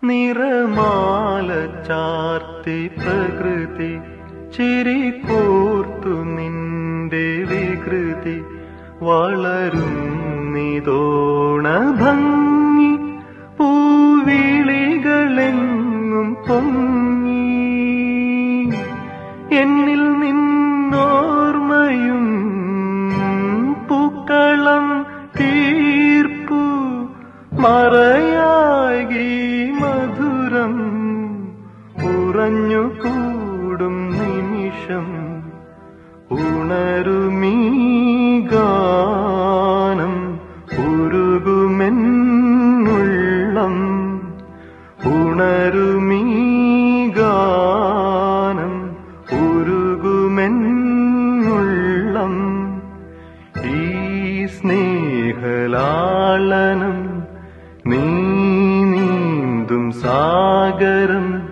നിറമാല ചാർത്തി പ്രകൃതി ചിരി കോർത്തു നിന്റെ വികൃതി വളരുന്നിതോണ ഭംഗി പൂവിളികളെങ്ങും പൊങ്ങി എന്നിൽ നിന്നോർമ്മയും പൂക്കളം തീർപ്പു മറയാകി മധുരം ഉറഞ്ഞുകൂടും നിമിഷം ഉണരുമീ ഗാനം ഉരുകുമെന്നുള്ളം ഉണരുമീ ഗാനം ഉരുകുമെന്നുള്ളം ഈ സ്നേഹലാളനം നീ നീന്തും സാഗരം